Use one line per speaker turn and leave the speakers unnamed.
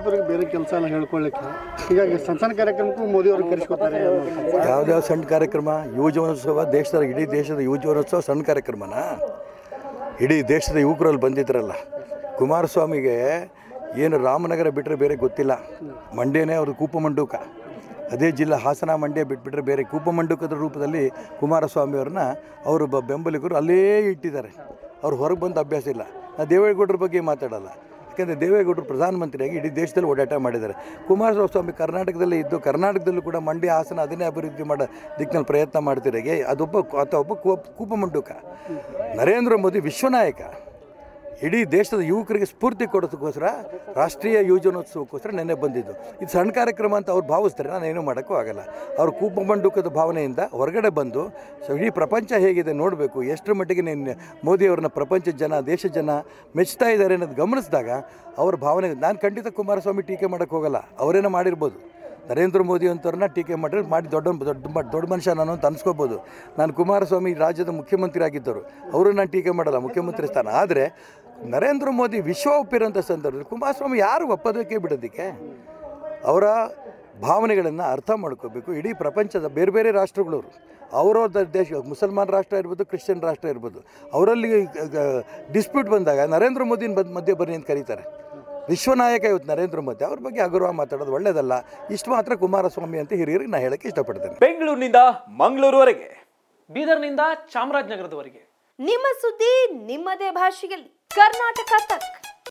ಅವ್ರಿಗೆ ಬೇರೆ ಕೆಲಸ ಎಲ್ಲ ಹೇಳ್ಕೊಳ್ಳಿಕ್ಕೆ ಹೀಗಾಗಿ ಸಣ್ಣ ಸಣ್ಣ ಕಾರ್ಯಕ್ರಮಕ್ಕೂ ಮೋದಿ ಅವರು ಕರೆಸ್ಕೊತಾರೆ
ಯಾವ್ದಾವ ಸಣ್ಣ ಕಾರ್ಯಕ್ರಮ ಯುವಜನೋತ್ಸವ ದೇಶದ ಇಡೀ ದೇಶದ ಯುವಜನೋತ್ಸವ ಸಣ್ಣ ಕಾರ್ಯಕ್ರಮನ ಇಡೀ ದೇಶದ ಯುವಕರಲ್ಲಿ ಬಂದಿದ್ರಲ್ಲ ಕುಮಾರಸ್ವಾಮಿಗೆ ಏನು ರಾಮನಗರ ಬಿಟ್ಟರೆ ಬೇರೆ ಗೊತ್ತಿಲ್ಲ ಮಂಡ್ಯನೇ ಅವ್ರ ಕೂಪಮಂಡೂಕ ಅದೇ ಜಿಲ್ಲಾ ಹಾಸನ ಮಂಡ್ಯ ಬಿಟ್ಬಿಟ್ರೆ ಬೇರೆ ಕೂಪಮಂಡೂಕದ ರೂಪದಲ್ಲಿ ಕುಮಾರಸ್ವಾಮಿ ಅವ್ರನ್ನ ಅವರು ಬ ಬೆಂಬಲಿಗರು ಅಲ್ಲೇ ಇಟ್ಟಿದ್ದಾರೆ ಅವ್ರು ಹೊರಗೆ ಬಂದು ಅಭ್ಯಾಸ ಇಲ್ಲ ನಾ ದೇವೇಗೌಡರ ಬಗ್ಗೆ ಮಾತಾಡಲ್ಲ ಯಾಕೆಂದರೆ ದೇವೇಗೌಡರು ಪ್ರಧಾನಮಂತ್ರಿಯಾಗಿ ಇಡೀ ದೇಶದಲ್ಲಿ ಓಡಾಟ ಮಾಡಿದ್ದಾರೆ ಕುಮಾರಸ್ವಾಮಿ ಕರ್ನಾಟಕದಲ್ಲೇ ಇದ್ದು ಕರ್ನಾಟಕದಲ್ಲೂ ಕೂಡ ಮಂಡ್ಯ ಹಾಸನ ಅದನ್ನೇ ಅಭಿವೃದ್ಧಿ ಮಾಡೋ ದಿಕ್ಕಿನಲ್ಲಿ ಪ್ರಯತ್ನ ಮಾಡ್ತಿರಾಗೆ ಅದೊಬ್ಬ ಆತ ಒಬ್ಬ ಕೂಪ ಕೂಪಮಂಡುಕ ನರೇಂದ್ರ ಮೋದಿ ವಿಶ್ವನಾಯಕ ಇಡೀ ದೇಶದ ಯುವಕರಿಗೆ ಸ್ಫೂರ್ತಿ ಕೊಡೋದಕ್ಕೋಸ್ಕರ ರಾಷ್ಟ್ರೀಯ ಯುವಜನೋತ್ಸವಕ್ಕೋಸ್ಕರ ನೆನ್ನೆ ಬಂದಿದ್ದು ಇದು ಸಣ್ಣ ಕಾರ್ಯಕ್ರಮ ಅಂತ ಅವ್ರು ಭಾವಿಸ್ತಾರೆ ನಾನು ಏನೂ ಮಾಡೋಕ್ಕೂ ಆಗಲ್ಲ ಅವ್ರು ಕೂಪಮಂಡುಕದ ಭಾವನೆಯಿಂದ ಹೊರಗಡೆ ಬಂದು ಸೊ ಇಡೀ ಪ್ರಪಂಚ ಹೇಗಿದೆ ನೋಡಬೇಕು ಎಷ್ಟರ ಮಟ್ಟಿಗೆ ನಿನ್ನೆ ಮೋದಿಯವ್ರನ್ನ ಪ್ರಪಂಚದ ಜನ ದೇಶದ ಜನ ಮೆಚ್ತಾ ಇದ್ದಾರೆ ಅನ್ನೋದು ಗಮನಿಸಿದಾಗ ಅವ್ರ ಭಾವನೆ ನಾನು ಖಂಡಿತ ಕುಮಾರಸ್ವಾಮಿ ಟೀಕೆ ಮಾಡೋಕ್ಕೆ ಹೋಗಲ್ಲ ಅವರೇನೋ ಮಾಡಿರ್ಬೋದು ನರೇಂದ್ರ ಮೋದಿ ಅಂತವ್ರನ್ನ ಟೀಕೆ ಮಾಡಿದ್ರೆ ಮಾಡಿ ದೊಡ್ಡ ದೊಡ್ಡ ಮ- ದೊಡ್ಡ ಮನುಷ್ಯ ನಾನು ಅಂತ ಅನ್ಸ್ಕೋಬೋದು ನಾನು ಕುಮಾರಸ್ವಾಮಿ ರಾಜ್ಯದ ಮುಖ್ಯಮಂತ್ರಿ ಆಗಿದ್ದರು ಅವರು ನಾನು ಟೀಕೆ ಮಾಡಲ್ಲ ಮುಖ್ಯಮಂತ್ರಿ ಸ್ಥಾನ ಆದರೆ ನರೇಂದ್ರ ಮೋದಿ ವಿಶ್ವ ಒಪ್ಪಿರೋಂಥ ಸಂದರ್ಭದಲ್ಲಿ ಕುಮಾರಸ್ವಾಮಿ ಯಾರು ಒಪ್ಪೋದಕ್ಕೆ ಬಿಡೋದಕ್ಕೆ ಅವರ ಭಾವನೆಗಳನ್ನು ಅರ್ಥ ಮಾಡ್ಕೋಬೇಕು ಇಡೀ ಪ್ರಪಂಚದ ಬೇರೆ ಬೇರೆ ರಾಷ್ಟ್ರಗಳವರು ಅವರವ್ರ ದೇಶ ಮುಸಲ್ಮಾನ್ ರಾಷ್ಟ್ರ ಇರ್ಬೋದು ಕ್ರಿಶ್ಚಿಯನ್ ರಾಷ್ಟ್ರ ಇರ್ಬೋದು ಅವರಲ್ಲಿ ಡಿಸ್ಪ್ಯೂಟ್ ಬಂದಾಗ ನರೇಂದ್ರ ಮೋದಿನ ಬಂದು ಮಧ್ಯೆ ಬನ್ನಿ ಅಂತ ಕರೀತಾರೆ ವಿಶ್ವನಾಯಕ ಇವತ್ತು ನರೇಂದ್ರ ಮೋದಿ ಅವ್ರ ಬಗ್ಗೆ ಹಗುರವ ಮಾತಾಡೋದು ಒಳ್ಳೇದಲ್ಲ ಇಷ್ಟು ಮಾತ್ರ ಕುಮಾರಸ್ವಾಮಿ ಅಂತ ಹಿರಿಯರಿಗೆ ನಾನು ಹೇಳಕ್ಕೆ ಇಷ್ಟಪಡ್ತೇನೆ
ಬೆಂಗಳೂರಿನಿಂದ ಮಂಗಳೂರುವರೆಗೆ ಬೀದರ್ನಿಂದ ಚಾಮರಾಜನಗರದವರೆಗೆ
ನಿಮ್ಮ ಸುದ್ದಿ ನಿಮ್ಮದೇ ಭಾಷೆಯಲ್ಲಿ ಕರ್ನಾಟಕ ತಕ್